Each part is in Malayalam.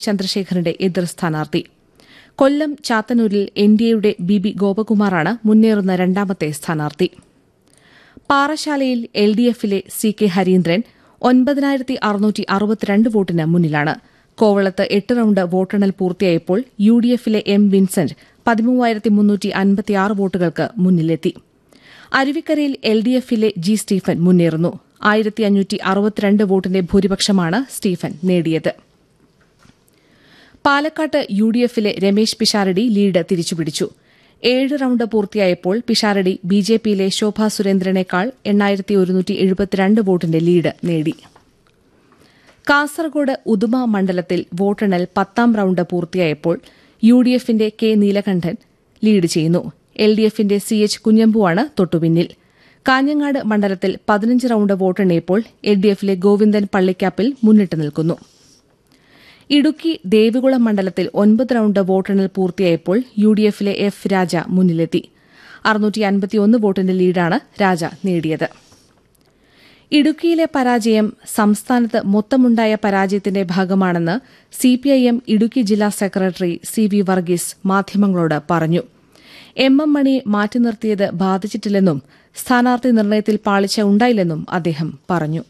ചന്ദ്രശേഖരന്റെ എതിർ സ്ഥാനാർത്ഥി കൊല്ലം ചാത്തന്നൂരിൽ എൻ ഡി എയുടെ ബി ബി ഗോപകുമാറാണ് മുന്നേറുന്ന രണ്ടാമത്തെ സ്ഥാനാർത്ഥി പാറശാലയിൽ എൽ ഡി എഫിലെ സി കെ ഹരീന്ദ്രൻ ഒൻപതിനായിരത്തി അറുന്നൂറ്റി അറുപത്തിരണ്ട് വോട്ടിന് മുന്നിലാണ് കോവളത്ത് എട്ട് റൌണ്ട് വോട്ടെണ്ണൽ പൂർത്തിയായപ്പോൾ യു ഡി എഫിലെ എം വിൻസെന്റ് പതിമൂവായിരത്തി മുന്നൂറ്റി അൻപത്തിയാറ് വോട്ടുകൾക്ക് മുന്നിലെത്തി അരുവിക്കരയിൽ എൽ ഡി എഫിലെ ജി സ്റ്റീഫൻ മുന്നേറുന്നു ആയിരത്തി അഞ്ഞൂറ്റി അറുപത്തിരണ്ട് വോട്ടിന്റെ ഭൂരിപക്ഷമാണ് സ്റ്റീഫൻ നേടിയത് പാലക്കാട്ട് യു ഡി എഫിലെ രമേശ് പിഷാരടി ലീഡ് തിരിച്ചുപിടിച്ചു ഏഴ് റൌണ്ട് പൂർത്തിയായപ്പോൾ പിഷാരടി ബി ജെ പിയിലെ ശോഭാ സുരേന്ദ്രനേക്കാൾ എണ്ണായിരത്തി ഒരുന്നൂറ്റി എഴുപത്തിരണ്ട് വോട്ടിന്റെ ലീഡ് നേടി കാസർഗോഡ് ഉദുമ മണ്ഡലത്തിൽ വോട്ടെണ്ണൽ പത്താം റൌണ്ട് പൂർത്തിയായപ്പോൾ യു ഡി എഫിന്റെ കെ നീലകണ്ഠൻ ലീഡ് ചെയ്യുന്നു എൽ ഡി എഫിന്റെ സി എച്ച് കുഞ്ഞമ്പുവാണ് തൊട്ടുപിന്നിൽ കാഞ്ഞങ്ങാട് മണ്ഡലത്തിൽ പതിനഞ്ച് റൌണ്ട് വോട്ടെണ്ണിയപ്പോൾ എൽ ഡി എഫിലെ ഗോവിന്ദൻ പള്ളിക്കാപ്പിൽ മുന്നിട്ട് നിൽക്കുന്നു ഇടുക്കി ദേവികുളം മണ്ഡലത്തിൽ ഒൻപത് റൌണ്ട് വോട്ടെണ്ണൽ പൂർത്തിയായപ്പോൾ യു ഡി എഫിലെ എഫ് രാജ മുന്നിലെത്തി അറുന്നൂറ്റി അൻപത്തിയൊന്ന് വോട്ടിന്റെ ലീഡാണ് രാജ നേടിയത് ഇടുക്കിയിലെ പരാജയം സംസ്ഥാനത്ത് മൊത്തമുണ്ടായ പരാജയത്തിന്റെ ഭാഗമാണെന്ന് സിപിഐഎം ഇടുക്കി ജില്ലാ സെക്രട്ടറി സി വി വർഗീസ് മാധ്യമങ്ങളോട് പറഞ്ഞു എം എം മണിയെ മാറ്റി നിർത്തിയത് ബാധിച്ചിട്ടില്ലെന്നും സ്ഥാനാർത്ഥി നിർണയത്തിൽ പാളിച്ച ഉണ്ടായില്ലെന്നും അദ്ദേഹം പറഞ്ഞു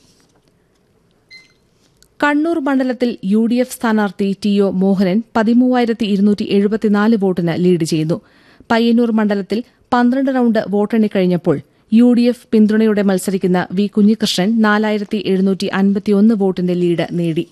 കണ്ണൂർ മണ്ഡലത്തിൽ യു ഡി എഫ് സ്ഥാനാർത്ഥി ടി ഒ മോഹനൻ പതിമൂവായിരത്തി ഇരുന്നൂറ്റി എഴുപത്തിനാല് വോട്ടിന് ലീഡ് ചെയ്യുന്നു പയ്യന്നൂർ മണ്ഡലത്തിൽ പന്ത്രണ്ട് റൌണ്ട് വോട്ടെണ്ണിക്കഴിഞ്ഞപ്പോൾ യു ഡി എഫ് പിന്തുണയോടെ മത്സരിക്കുന്ന വി കുഞ്ഞികൃഷ്ണൻ നാലായിരത്തി എഴുന്നൂറ്റി അൻപത്തിയൊന്ന് വോട്ടിന്റെ ലീഡ് നേടി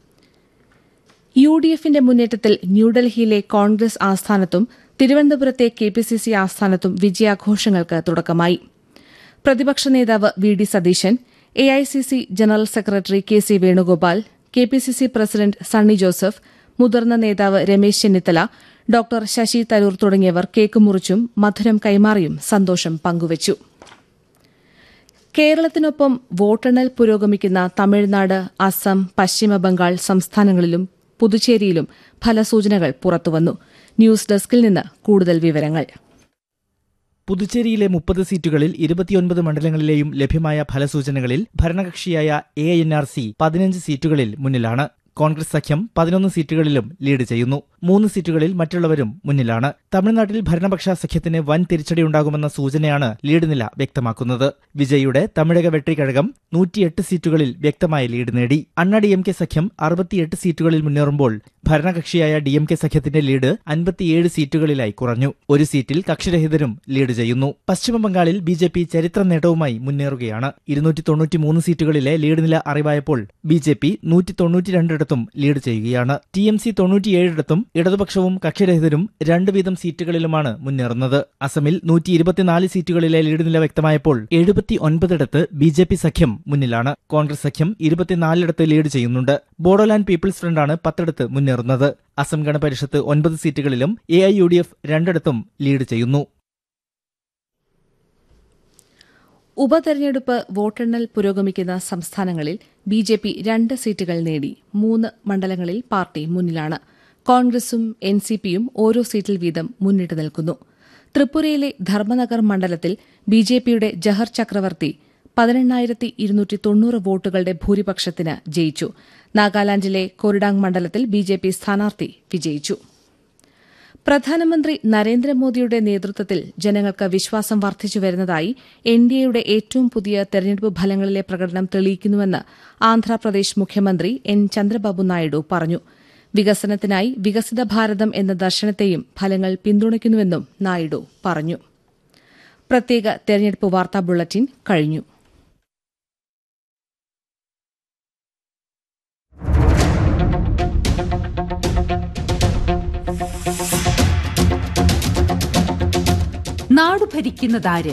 യു ഡി എഫിന്റെ മുന്നേറ്റത്തിൽ ന്യൂഡൽഹിയിലെ കോൺഗ്രസ് ആസ്ഥാനത്തും തിരുവനന്തപുരത്തെ കെ പി സി സി ആസ്ഥാനത്തും വിജയാഘോഷങ്ങൾക്ക് തുടക്കമായി പ്രതിപക്ഷ നേതാവ് V D Satheesan A I C C general secretary K C Venugopal K P C C president Sunny Joseph മുതിർന്ന നേതാവ് രമേശ് ചെന്നിത്തല ഡോക്ടർ ശശി തരൂർ തുടങ്ങിയവർ കേക്ക് മുറിച്ചും മധുരം കൈമാറിയും സന്തോഷം പങ്കുവച്ചു കേരളത്തിനൊപ്പം വോട്ടെണ്ണൽ പുരോഗമിക്കുന്ന തമിഴ്നാട് അസം പശ്ചിമബംഗാൾ സംസ്ഥാനങ്ങളിലും പുതുച്ചേരിയിലും ഫലസൂചനകൾ പുറത്തുവന്നു ന്യൂസ് ഡെസ്കിൽ നിന്ന് കൂടുതൽ വിവരങ്ങൾ പുതുച്ചേരിയിലെ മുപ്പത് സീറ്റുകളിൽ ഇരുപത്തിയൊൻപത് മണ്ഡലങ്ങളിലെയും ലഭ്യമായ ഫലസൂചനകളിൽ ഭരണകക്ഷിയായ എ എൻ ആർ സി പതിനഞ്ച് സീറ്റുകളിൽ മുന്നിലാണ് കോൺഗ്രസ് സഖ്യം പതിനൊന്ന് സീറ്റുകളിലും ലീഡ് ചെയ്യുന്നു മൂന്ന് സീറ്റുകളിൽ മറ്റുള്ളവരും മുന്നിലാണ് തമിഴ്നാട്ടിൽ ഭരണപക്ഷ സഖ്യത്തിന് വൻ തിരിച്ചടിയുണ്ടാകുമെന്ന സൂചനയാണ് ലീഡ് നില വ്യക്തമാക്കുന്നത് വിജയുടെ തമിഴക വെട്രിക്കഴകം നൂറ്റിയെട്ട് സീറ്റുകളിൽ വ്യക്തമായ ലീഡ് നേടി അണ്ണ ഡി എം കെ സഖ്യം അറുപത്തിയെട്ട് സീറ്റുകളിൽ മുന്നേറുമ്പോൾ ഭരണകക്ഷിയായ ഡി എം കെ സഖ്യത്തിന്റെ ലീഡ് അൻപത്തിയേഴ് സീറ്റുകളിലായി കുറഞ്ഞു ഒരു സീറ്റിൽ കക്ഷിരഹിതരും ലീഡ് ചെയ്യുന്നു പശ്ചിമബംഗാളിൽ ബി ജെ പി ചരിത്ര നേട്ടവുമായി മുന്നേറുകയാണ് ഇരുന്നൂറ്റി തൊണ്ണൂറ്റിമൂന്ന് സീറ്റുകളിലെ ലീഡ് നില അറിവായപ്പോൾ ബി ജെ പി നൂറ്റി തൊണ്ണൂറ്റിരണ്ടിടത്തും ലീഡ് ചെയ്യുകയാണ് ടി എം സി തൊണ്ണൂറ്റിയേഴിടത്തും ഇടതുപക്ഷവും കക്ഷിരഹിതരും രണ്ട് വീതം സീറ്റുകളിലുമാണ് മുന്നേറുന്നത് അസമിൽ നൂറ്റി ഇരുപത്തിനാല് സീറ്റുകളിലെ ലീഡ് നില വ്യക്തമായപ്പോൾ എഴുപത്തി ഒൻപതിടത്ത് ബി ജെ പി സഖ്യം മുന്നിലാണ് കോൺഗ്രസ് സഖ്യം ഇരുപത്തിനാലിടത്ത് ലീഡ് ചെയ്യുന്നുണ്ട് ബോഡോലാൻഡ് പീപ്പിൾസ് ഫ്രണ്ടാണ് പത്തിടത്ത് മുന്നേറുന്നത് അസം ഗണപരിഷത്ത് ഒൻപത് സീറ്റുകളിലും A I U D F രണ്ടിടത്തും ലീഡ് ചെയ്യുന്നു ഉപതെരഞ്ഞെടുപ്പ് വോട്ടെണ്ണൽ പുരോഗമിക്കുന്ന സംസ്ഥാനങ്ങളിൽ ബി ജെ പി രണ്ട് സീറ്റുകൾ നേടി മൂന്ന് മണ്ഡലങ്ങളിൽ പാർട്ടി മുന്നിലാണ് കോൺഗ്രസും എൻ സി പിയും ഓരോ സീറ്റിൽ വീതം മുന്നിട്ട് നിൽക്കുന്നു ത്രിപുരയിലെ ധർമ്മനഗർ മണ്ഡലത്തിൽ ബി ജെ പിയുടെ ജഹർ ചക്രവർത്തി പതിനെണ്ണായിരത്തി ഇരുന്നൂറ്റി തൊണ്ണൂറ് വോട്ടുകളുടെ ഭൂരിപക്ഷത്തിന് ജയിച്ചു നാഗാലാൻഡിലെ കൊറിഡാങ് മണ്ഡലത്തിൽ ബി ജെ പി സ്ഥാനാർത്ഥി വിജയിച്ചു പ്രധാനമന്ത്രി നരേന്ദ്രമോദിയുടെ നേതൃത്വത്തിൽ ജനങ്ങൾക്ക് വിശ്വാസം വർദ്ധിച്ചു വരുന്നതായി എൻ ഡി എയുടെ ഏറ്റവും പുതിയ തെരഞ്ഞെടുപ്പ് ഫലങ്ങളിലെ പ്രകടനം തെളിയിക്കുന്നുവെന്ന് ആന്ധ്രാപ്രദേശ് മുഖ്യമന്ത്രി എൻ ചന്ദ്രബാബു നായിഡു പറഞ്ഞു വികസനത്തിനായി വികസിത ഭാരതം എന്ന ദർശനത്തെയും ഫലങ്ങൾ പിന്തുണയ്ക്കുന്നുവെന്നും നായിഡു പറഞ്ഞു പ്രത്യേക തെരഞ്ഞെടുപ്പ് വാർത്താ ബുള്ളറ്റിൻ കഴിഞ്ഞു നാടു ഭരിക്കുന്നതാര്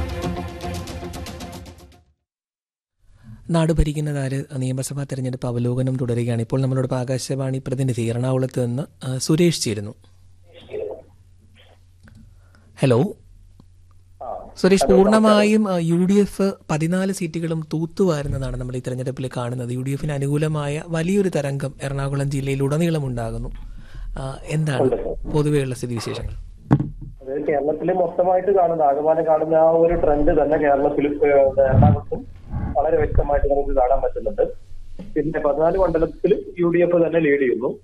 നാട് ഭരിക്കുന്നതാര് നിയമസഭാ തെരഞ്ഞെടുപ്പ് അവലോകനം തുടരുകയാണ് ഇപ്പോൾ നമ്മളോടൊപ്പം ആകാശവാണി പ്രതിനിധി എറണാകുളത്ത് നിന്ന് ആ, സുരേഷ് ചേരുന്നു ഹലോ സുരേഷ് പൂർണ്ണമായും ആ, യു ഡി എഫ് പതിനാല് സീറ്റുകളും തൂത്തുവാരുന്നതാണ് നമ്മൾ ഈ തെരഞ്ഞെടുപ്പിൽ കാണുന്നത് യു ഡി എഫിന് അനുകൂലമായ വലിയൊരു തരംഗം എറണാകുളം ജില്ലയിൽ ഉടനീളം ഉണ്ടാകുന്നു ആ, എന്താണ് പൊതുവെയുള്ള സ്ഥിതിവിശേഷങ്ങൾ അതായത് കേരളത്തിൽ മൊത്തമായിട്ട് കാണുന്ന ആകമാനം കാണുന്ന ആ ഒരു ട്രെൻഡ് തന്നെ കേരളത്തിൽ എറണാകുളത്തും വളരെ വ്യക്തമായിട്ട് നമുക്ക് കാണാൻ പറ്റുന്നുണ്ട് പിന്നെ പതിനാല് മണ്ഡലത്തിൽ യു ഡി എഫ് തന്നെ ലീഡ് ചെയ്യുന്നു